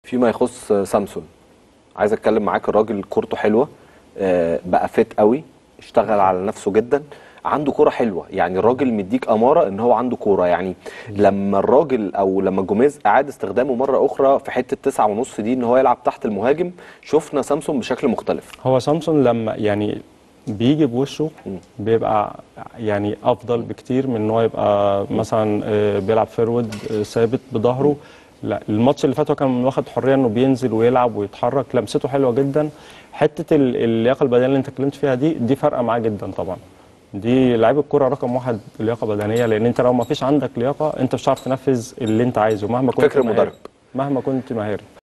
فيما يخص سامسون عايز اتكلم معاك الراجل كورته حلوه آه، بقى فيت قوي اشتغل على نفسه جدا عنده كوره حلوه يعني الراجل مديك اماره ان هو عنده كوره يعني لما الراجل او لما جوميز اعاد استخدامه مره اخرى في حته تسعة ونص دي ان هو يلعب تحت المهاجم شفنا سامسون بشكل مختلف هو سامسون لما يعني بيجي بوشه بيبقى يعني افضل بكتير من ان هو يبقى مثلا آه، بيلعب فيرود آه، ثابت بظهره لا الماتش اللي فات هو كان واخد حريه انه بينزل ويلعب ويتحرك لمسته حلوه جدا حته ال- اللياقه البدنيه اللي انت اتكلمت فيها دي دي فارقه معاه جدا طبعا دي لعيب الكرة رقم واحد لياقه بدنيه لان انت لو ما فيش عندك لياقه انت مش هتعرف تنفذ اللي انت عايزه مهما كنت فكر ماهر. المدرب. مهما كنت ماهر